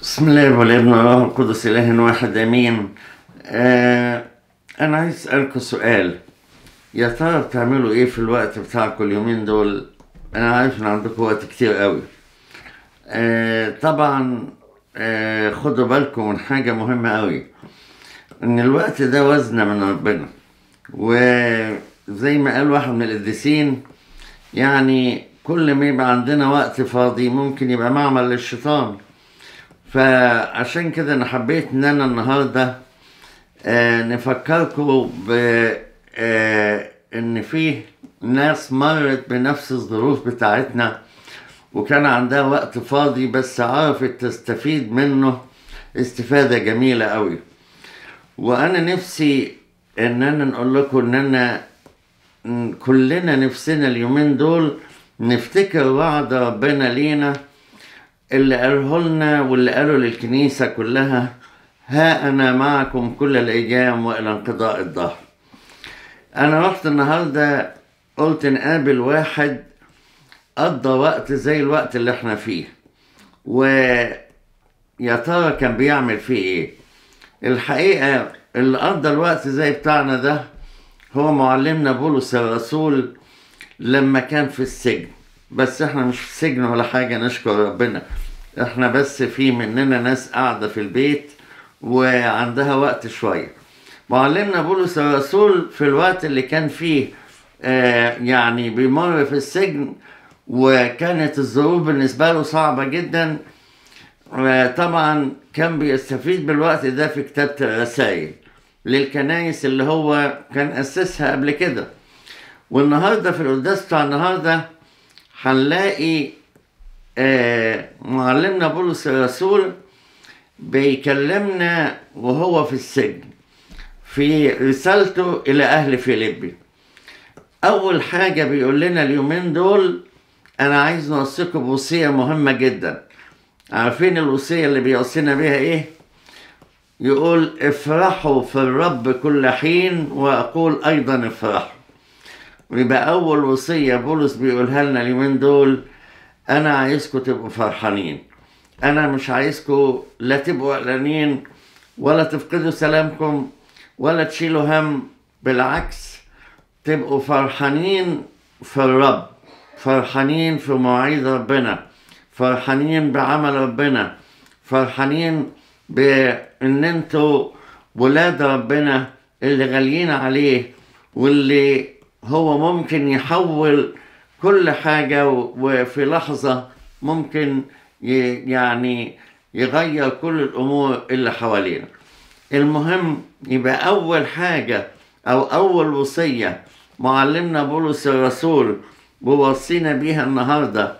بسم الله والابن والروح القدس إله واحد آمين. آه أنا عايز أسألكوا سؤال يا ترى بتعملوا إيه في الوقت بتاعكم اليومين دول؟ أنا عارف إن عندكم وقت كتير قوي. آه طبعا آه خدوا بالكم من حاجة مهمة قوي إن الوقت ده وزنة من ربنا وزي ما قال واحد من القديسين يعني كل ما يبقى عندنا وقت فاضي ممكن يبقى معمل للشيطان فعشان كده انا حبيت ان انا النهارده آه نفكركم ب آه ان في ناس مرت بنفس الظروف بتاعتنا وكان عندها وقت فاضي بس عرفت تستفيد منه استفادة جميلة قوي وانا نفسي ان انا نقول لكم ان انا كلنا نفسنا اليومين دول نفتكر وعد ربنا لينا اللي قاله لنا واللي قاله للكنيسة كلها ها أنا معكم كل الأيام وإلى انقضاء الظهر أنا رحت النهاردة قلت نقابل واحد قضى وقت زي الوقت اللي احنا فيه ويا ترى كان بيعمل فيه ايه الحقيقة اللي قضى الوقت زي بتاعنا ده هو معلمنا بولس الرسول لما كان في السجن بس احنا مش في السجن ولا حاجة نشكر ربنا احنا بس في مننا ناس قاعدة في البيت وعندها وقت شوية معلمنا بولس الرسول في الوقت اللي كان فيه آه يعني بيمر في السجن وكانت الظروف بالنسبة له صعبة جدا آه طبعا كان بيستفيد بالوقت ده في كتابة الرسائل للكنايس اللي هو كان أسسها قبل كده والنهارده في القداس بتاع النهارده هنلاقي آه معلمنا بولس الرسول بيكلمنا وهو في السجن في رسالته إلى أهل فيليبي أول حاجة بيقول لنا اليومين دول أنا عايز نوصيكم بوصية مهمة جدا عارفين الوصية اللي بيوصينا بيها إيه؟ يقول افرحوا في الرب كل حين وأقول أيضا افرحوا ويبقى أول وصية بولس بيقولها لنا اليومين دول أنا عايزكم تبقوا فرحانين أنا مش عايزكم لا تبقوا قلقانين ولا تفقدوا سلامكم ولا تشيلوا هم بالعكس تبقوا فرحانين في الرب فرحانين في مواعيد ربنا فرحانين بعمل ربنا فرحانين بان انتوا ولاد ربنا اللي غاليين عليه واللي هو ممكن يحول كل حاجة وفي لحظة ممكن يعني يغير كل الأمور اللي حوالينا المهم يبقى أول حاجة أو أول وصية معلمنا بولس الرسول بوصينا بيها النهاردة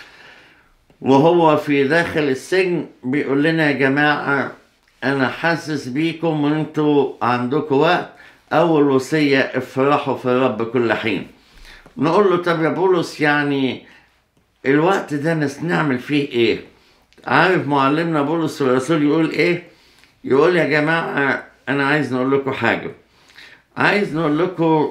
وهو في داخل السجن بيقول لنا يا جماعة أنا حاسس بيكم وأنتوا عندكم وقت أول وصية افرحوا في الرب كل حين نقول له طب يا بولس يعني الوقت ده ناس نعمل فيه ايه عارف معلمنا بولس الرسول يقول ايه يقول يا جماعة انا عايز نقول لكم حاجة عايز نقول لكم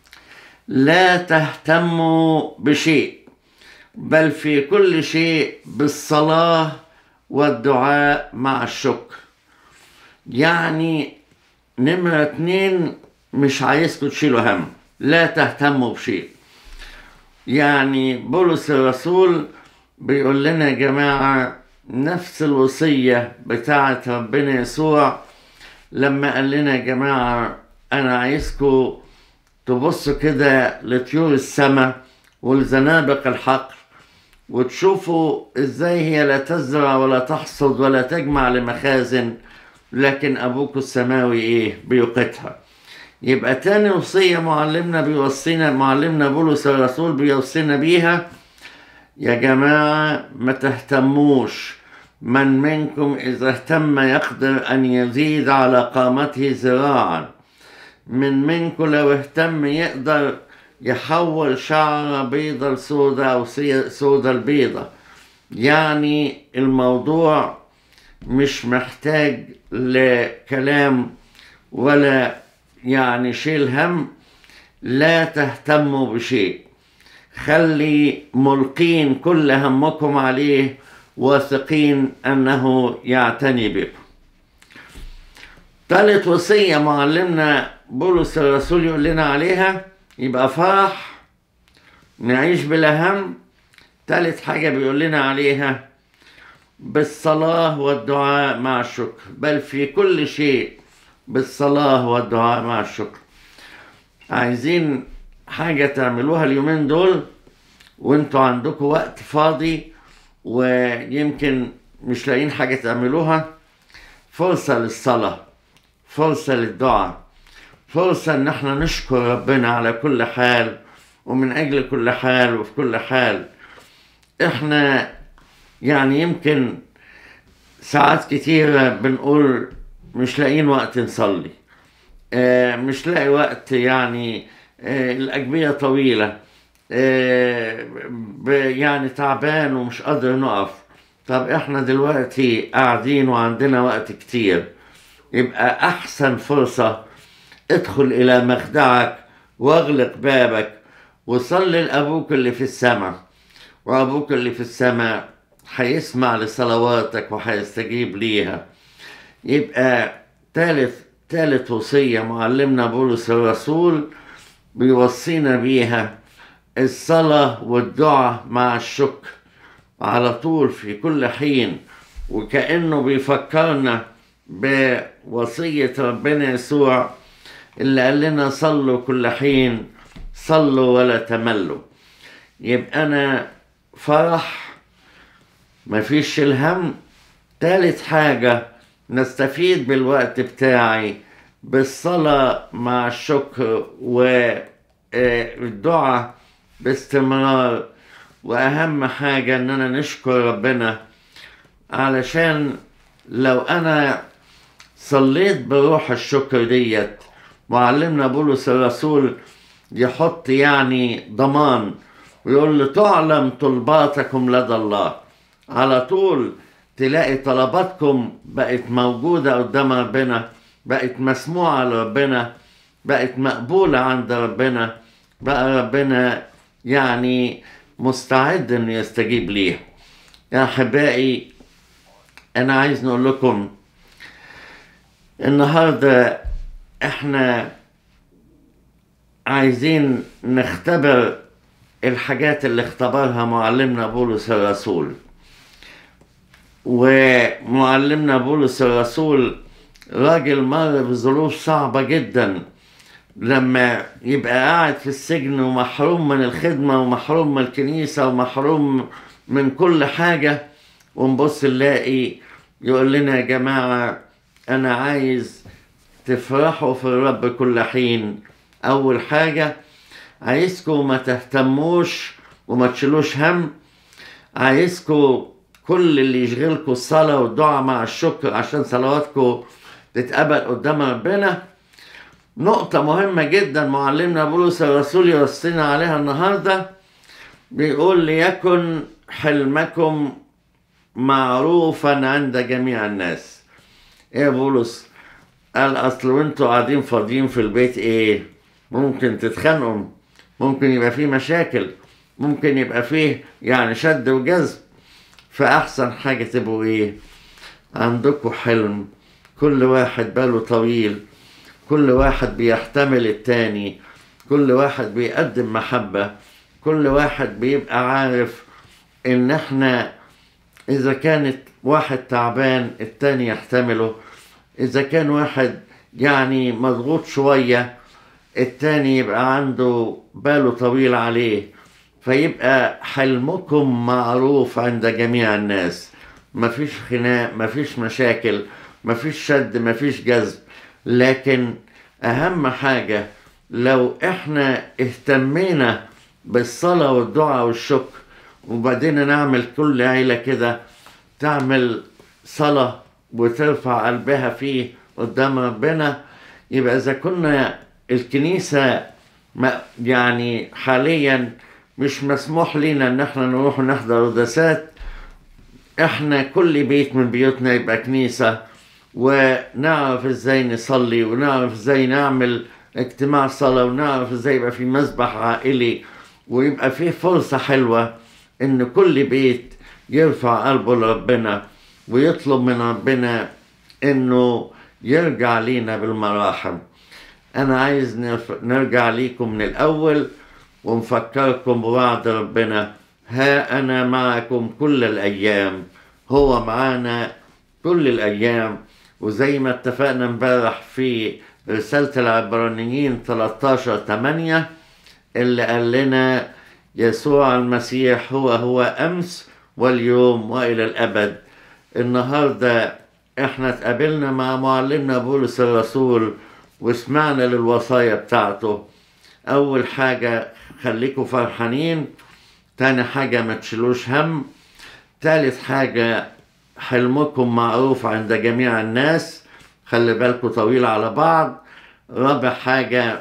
لا تهتموا بشيء بل في كل شيء بالصلاة والدعاء مع الشكر يعني نمرة اتنين مش عايزكم تشيلوا هم لا تهتموا بشيء يعني بولس الرسول بيقول لنا يا جماعة نفس الوصية بتاعة ربنا يسوع لما قال لنا يا جماعة أنا عايزكم تبصوا كده لطيور السماء ولزنابق الحقل وتشوفوا ازاي هي لا تزرع ولا تحصد ولا تجمع لمخازن لكن أبوك السماوي إيه بيوقتها يبقى تاني وصية معلمنا بيوصينا معلمنا بولس الرسول بيوصينا بيها يا جماعة ما تهتموش من منكم إذا اهتم يقدر أن يزيد على قامته ذراعا من منكم لو اهتم يقدر يحول شعرة بيضة لسودة أو سودة لبيضة يعني الموضوع مش محتاج لكلام ولا يعني شيل هم لا تهتموا بشيء خلي ملقين كل همكم عليه واثقين أنه يعتني بكم ثالث وصية معلمنا بولس الرسول يقول لنا عليها يبقى فرح نعيش بلا هم ثالث حاجة بيقول لنا عليها بالصلاة والدعاء مع الشكر بل في كل شيء بالصلاة والدعاء مع الشكر عايزين حاجة تعملوها اليومين دول وانتوا عندكم وقت فاضي ويمكن مش لاقيين حاجة تعملوها فرصة للصلاة فرصة للدعاء فرصة ان احنا نشكر ربنا على كل حال ومن اجل كل حال وفي كل حال احنا يعني يمكن ساعات كتيرة بنقول مش لاقيين وقت نصلي آه مش لاقي وقت يعني آه الأجبية طويلة آه يعني تعبان ومش قادر نقف طب احنا دلوقتي قاعدين وعندنا وقت كتير يبقى أحسن فرصة ادخل إلى مخدعك واغلق بابك وصلي لأبوك اللي في السماء وأبوك اللي في السماء هيسمع لصلواتك وهيستجيب ليها يبقى ثالث ثالث وصية معلمنا بولس الرسول بيوصينا بيها الصلاة والدعاء مع الشكر على طول في كل حين وكأنه بيفكرنا بوصية ربنا يسوع اللي قال لنا صلوا كل حين صلوا ولا تملوا يبقى أنا فرح مفيش الهم تالت حاجة نستفيد بالوقت بتاعي بالصلاة مع الشكر والدعاء باستمرار وأهم حاجة إن أنا نشكر ربنا علشان لو أنا صليت بروح الشكر ديت معلمنا بولس الرسول يحط يعني ضمان ويقول له تعلم طلباتكم لدى الله على طول تلاقي طلباتكم بقت موجودة قدام ربنا بقت مسموعة لربنا بقت مقبولة عند ربنا بقى ربنا يعني مستعد انه يستجيب ليها يا احبائي انا عايز نقول لكم النهارده احنا عايزين نختبر الحاجات اللي اختبرها معلمنا بولس الرسول ومعلمنا بولس الرسول راجل مر بظروف صعبة جدا لما يبقى قاعد في السجن ومحروم من الخدمة ومحروم من الكنيسة ومحروم من كل حاجة ونبص نلاقي يقول لنا يا جماعة أنا عايز تفرحوا في الرب كل حين أول حاجة عايزكم ما تهتموش وما تشيلوش هم عايزكم كل اللي يشغلكم الصلاة والدعاء مع الشكر عشان صلواتكم تتقبل قدام ربنا نقطة مهمة جدا معلمنا بولس الرسول يوصينا عليها النهاردة بيقول ليكن حلمكم معروفا عند جميع الناس ايه يا بولس قال اصل وانتوا قاعدين فاضيين في البيت ايه ممكن تتخانقوا ممكن يبقى فيه مشاكل ممكن يبقى فيه يعني شد وجذب فأحسن حاجة تبقوا إيه عندكم حلم كل واحد باله طويل كل واحد بيحتمل التاني كل واحد بيقدم محبة كل واحد بيبقى عارف إن إحنا إذا كانت واحد تعبان التاني يحتمله إذا كان واحد يعني مضغوط شوية التاني يبقى عنده باله طويل عليه فيبقى حلمكم معروف عند جميع الناس مفيش خناق مفيش مشاكل مفيش شد مفيش جذب لكن أهم حاجة لو احنا اهتمينا بالصلاة والدعاء والشكر وبعدين نعمل كل عيلة كده تعمل صلاة وترفع قلبها فيه قدام ربنا يبقى إذا كنا الكنيسة يعني حاليا مش مسموح لنا ان احنا نروح نحضر قداسات احنا كل بيت من بيوتنا يبقى كنيسة ونعرف ازاي نصلي ونعرف ازاي نعمل اجتماع صلاة ونعرف ازاي يبقى في مسبح عائلي ويبقى في فرصة حلوة ان كل بيت يرفع قلبه لربنا ويطلب من ربنا انه يرجع لينا بالمراحم انا عايز نرف- نرجع ليكم من الاول ونفكركم بوعد ربنا ها انا معكم كل الايام هو معانا كل الايام وزي ما اتفقنا امبارح في رسالة العبرانيين 13 8 اللي قال لنا يسوع المسيح هو هو امس واليوم والى الابد النهارده احنا اتقابلنا مع معلمنا بولس الرسول وسمعنا للوصايا بتاعته اول حاجه خليكم فرحانين تاني حاجه ما تشيلوش هم تالت حاجه حلمكم معروف عند جميع الناس خلي بالكم طويل على بعض رابع حاجه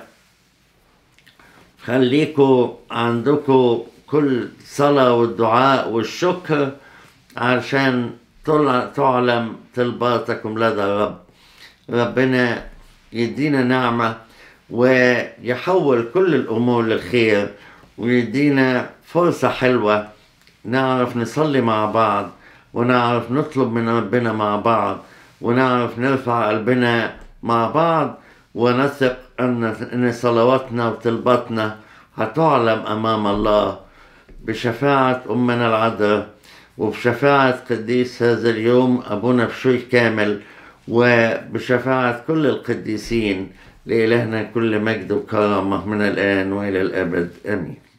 خليكوا عندكوا كل صلاة والدعاء والشكر عشان طلع- تعلم طلباتكم لدى الرب ربنا يدينا نعمة ويحول كل الأمور للخير ويدينا فرصة حلوة نعرف نصلي مع بعض ونعرف نطلب من ربنا مع بعض ونعرف نرفع قلبنا مع بعض ونثق أن إن صلواتنا وطلباتنا هتعلم أمام الله بشفاعة أمنا العذراء وبشفاعة قديس هذا اليوم أبونا بشوي كامل وبشفاعة كل القديسين لإلهنا كل مجد وكرامة من الآن وإلى الأبد آمين